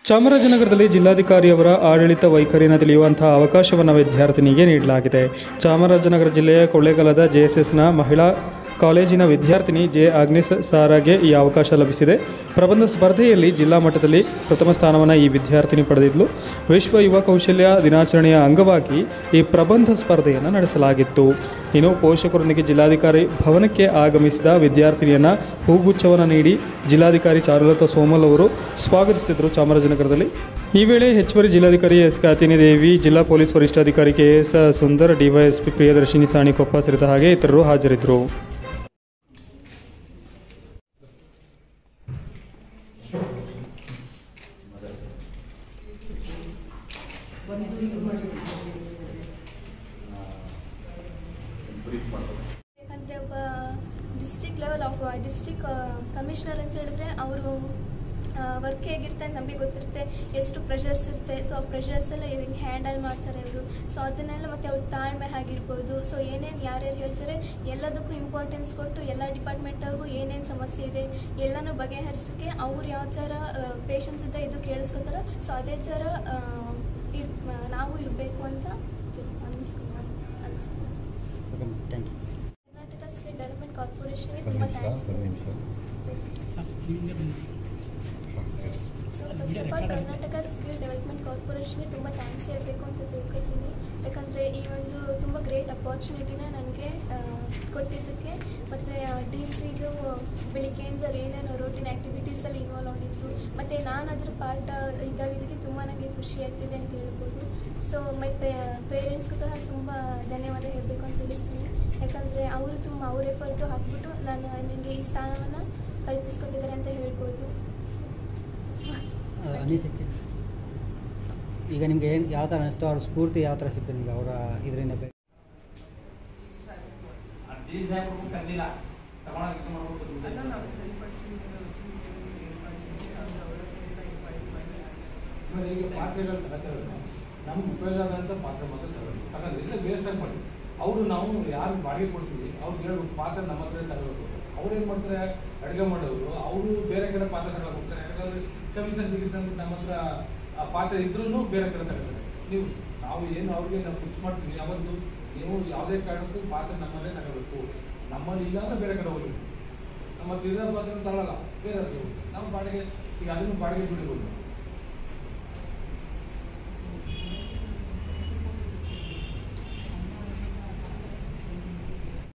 ಚಾಮರಾಜನಗರದಲ್ಲಿ ಜಿಲ್ಲಾಧಿಕಾರಿಯವರ ಆಡಳಿತ ವೈಖರಿಯನ್ನು ತಿಳಿಯುವಂತಹ ಅವಕಾಶವನ್ನು ವಿದ್ಯಾರ್ಥಿನಿಗೆ ನೀಡಲಾಗಿದೆ ಚಾಮರಾಜನಗರ ಜಿಲ್ಲೆಯ ಕೊಳ್ಳೇಗಾಲದ ಜೆಎಸ್ಎಸ್ನ ಮಹಿಳಾ ಕಾಲೇಜಿನ ವಿದ್ಯಾರ್ಥಿನಿ ಜೆ ಆಗ್ನೆಸ್ ಸಾರಾಗೆ ಈ ಅವಕಾಶ ಲಭಿಸಿದೆ ಪ್ರಬಂಧ ಸ್ಪರ್ಧೆಯಲ್ಲಿ ಜಿಲ್ಲಾ ಮಟ್ಟದಲ್ಲಿ ಪ್ರಥಮ ಸ್ಥಾನವನ್ನು ಈ ವಿದ್ಯಾರ್ಥಿನಿ ಪಡೆದಿದ್ಲು ವಿಶ್ವ ಯುವ ಕೌಶಲ್ಯ ದಿನಾಚರಣೆಯ ಅಂಗವಾಗಿ ಈ ಪ್ರಬಂಧ ಸ್ಪರ್ಧೆಯನ್ನು ನಡೆಸಲಾಗಿತ್ತು ಇನ್ನು ಪೋಷಕರೊಂದಿಗೆ ಜಿಲ್ಲಾಧಿಕಾರಿ ಭವನಕ್ಕೆ ಆಗಮಿಸಿದ ವಿದ್ಯಾರ್ಥಿನಿಯನ್ನು ಹೂಗುಚ್ಛವನ್ನು ನೀಡಿ ಜಿಲ್ಲಾಧಿಕಾರಿ ಚಾರುಲತಾ ಸೋಮಲ್ ಅವರು ಸ್ವಾಗತಿಸಿದರು ಚಾಮರಾಜನಗರದಲ್ಲಿ ಈ ವೇಳೆ ಹೆಚ್ಚುವರಿ ಜಿಲ್ಲಾಧಿಕಾರಿ ಎಸ್ ಕಾತಿನಿ ದೇವಿ ಜಿಲ್ಲಾ ಪೊಲೀಸ್ ವರಿಷ್ಠಾಧಿಕಾರಿ K S Sundar DYSP Priyadarshini Sanikoppa ಸೇರಿದ ಹಾಗೆ ಇತರರು ಹಾಜರಿದ್ದರು ಯಾಕಂದರೆ ಒಬ್ಬ district level of district commissioner ಅಂತ ಹೇಳಿದ್ರೆ ಅವರು ವರ್ಕ್ ಹೇಗಿರುತ್ತೆ ಅಂತ ನಮಗೆ ಗೊತ್ತಿರುತ್ತೆ ಎಷ್ಟು ಪ್ರೆಷರ್ಸ್ ಇರುತ್ತೆ ಸೊ ಆ ಪ್ರೆಷರ್ಸ್ ಎಲ್ಲ ಹೆಂಗೆ ಹ್ಯಾಂಡಲ್ ಮಾಡ್ತಾರೆ ಅವರು ಸೊ ಅದನ್ನೆಲ್ಲ ಮತ್ತು ಅವ್ರ ತಾಳ್ಮೆ ಆಗಿರ್ಬೋದು ಸೊ ಏನೇನು ಯಾರ್ಯಾರು ಹೇಳ್ತಾರೆ ಎಲ್ಲದಕ್ಕೂ ಇಂಪಾರ್ಟೆನ್ಸ್ ಕೊಟ್ಟು ಎಲ್ಲ ಡಿಪಾರ್ಟ್ಮೆಂಟವ್ರಿಗೂ ಏನೇನು ಸಮಸ್ಯೆ ಇದೆ ಎಲ್ಲನೂ ಬಗೆಹರಿಸೋಕ್ಕೆ ಅವ್ರು ಯಾವ ಥರ ಪೇಷನ್ಸ್ ಇದ್ದ ಇದು ಕೇಳಿಸ್ಕೊತಾರೋ ಸೊ ಅದೇ ಥರ ಆ, ಇರ್ ನಾವು ಇರಬೇಕು ಅಂತ ಅನ್ಸ್ಕೊ ಅನ್ಸ್ಕೊಂಡು thank you Karnataka skill development ಕಾರ್ಪೊರೇಷನ್ಗೆ ತುಂಬ thanks so first of all Karnataka skill development ಕಾರ್ಪೊರೇಷನ್ಗೆ ತುಂಬ ಥ್ಯಾಂಕ್ಸ್ ಹೇಳಬೇಕು ಅಂತ ತಿಳ್ಕೊತೀನಿ ಯಾಕಂದರೆ ಈ ಒಂದು ತುಂಬ ಗ್ರೇಟ್ ಅಪಾರ್ಚುನಿಟಿನ ನನಗೆ ಕೊಟ್ಟಿದ್ದಕ್ಕೆ ಮತ್ತು ಡಿ ಸಿದು ಬೆಳಿಗ್ಗೆಯಿಂದ ಏನೇನು ರೋಟೀನ್ ಆ್ಯಕ್ಟಿವಿಟೀಸಲ್ಲಿ ಇನ್ವಾಲ್ವ್ ಆಗಿದ್ರು ಮತ್ತು ನಾನು ಅದ್ರ ಪಾರ್ಟ್ ಇದ್ದಾಗಿದ್ದಕ್ಕೆ ತುಂಬ ನನಗೆ ಖುಷಿ ಆಗ್ತಿದೆ ಅಂತ ಹೇಳ್ಬೋದು ಸೊ ಮೈ ಪೇರೆಂಟ್ಸ್ಗೂ ಸಹ ತುಂಬ ಧನ್ಯವಾದ ಹೇಳಬೇಕು ಅಂತ ತಿಳಿಸ್ತೀನಿ ಯಾಕಂದರೆ ಅವರು ತುಂಬ ಅವ್ರ ಎಫರ್ಟು ಹಾಕ್ಬಿಟ್ಟು ನಾನು ನನಗೆ ಈ ಸ್ಥಾನವನ್ನು ಕಲ್ಪಿಸ್ಕೊಟ್ಟಿದ್ದಾರೆ ಅಂತ ಹೇಳ್ಬೋದು ಸೊ ಅನಿಸಿಕೆ ಈಗ ನಿಮ್ಗೆ ಏನು ಯಾವ ಥರ ಅನಿಸ್ತು ಅವ್ರ ಸ್ಫೂರ್ತಿ ಯಾವ ಥರ ಸಿಕ್ತು ನಿಮ್ಗೆ ಅವರ ಇದರಿಂದ ಬೆ- ತಂದಿಲ್ಲ ತಗೊಳಕ್ಕೆ ಮಾಡ್ಬೇಕು ಅಲ್ಲ ನಾವು ಸರಿಪಡಿಸಿ ಆಮೇಲೆ ಈಗ ಪಾತ್ರೆಗಳು ತಗೋತಾರೆ ನಮ್ಗೆ ಉಪಯೋಗ ಆಗೋಂಥ ಪಾತ್ರೆ ಮಾತ್ರ ತಗೊಳ್ಳಿ ತಗೊಂಡ್ರೆ ಇಲ್ಲ ವೇಸ್ಟ್ ಆಗಿ ಮಾಡಿ ಅವರು ನಾವು ಯಾರು ಬಾಡಿಗೆ ಕೊಡ್ತೀವಿ ಅವ್ರಿಗೆ ಹೇಳ್ಬೇಕು ಪಾತ್ರೆ ನಮ್ಮ ಹತ್ರ ತಗೋಬೇಕು ಅವ್ರು ಏನು ಮಾಡ್ತಾರೆ ಅಡುಗೆ ಮಾಡೋರು ಅವರು ಬೇರೆ ಕಡೆ ಪಾತ್ರೆ ತಗೊಳಕ್ ಹೋಗ್ತಾರೆ ಯಾಕಂದ್ರೆ ಕಮಿಷನ್ ಸಿಗುತ್ತೆ ಅಂತ ನಮ್ಮ ಹತ್ರ ಆ ಪಾತ್ರೆ ಇದ್ರೂ ಬೇರೆ ಕಡೆ ತಗೋತಾರೆ ನೀವು ನಾವು ಏನು ಅವ್ರಿಗೆ ನಾವು ಫಿಕ್ಸ್ ಮಾಡ್ತೀವಿ ಅವತ್ತು ನೀವು ಯಾವುದೇ ಕಾರಣಕ್ಕೂ ಪಾತ್ರೆ ನಮ್ಮಲ್ಲೇ ತಗೋಬೇಕು ನಮ್ಮಲ್ಲಿ ಇಲ್ಲ ಅಂದ್ರೆ ಬೇರೆ ಕಡೆ ಹೋಗ್ಬೇಕು ನಮ್ಮ ಹತ್ರ ಇರೋ ಪಾತ್ರೆ ತಗೊಳ್ಳಲ್ಲ ಬೇರೆ ಹತ್ರ ಹೋಗಿ. ನಾವು ಬಾಡಿಗೆ ಈಗ ಅದನ್ನು ಬಾಡಿಗೆ ಬಿಡಬಹುದು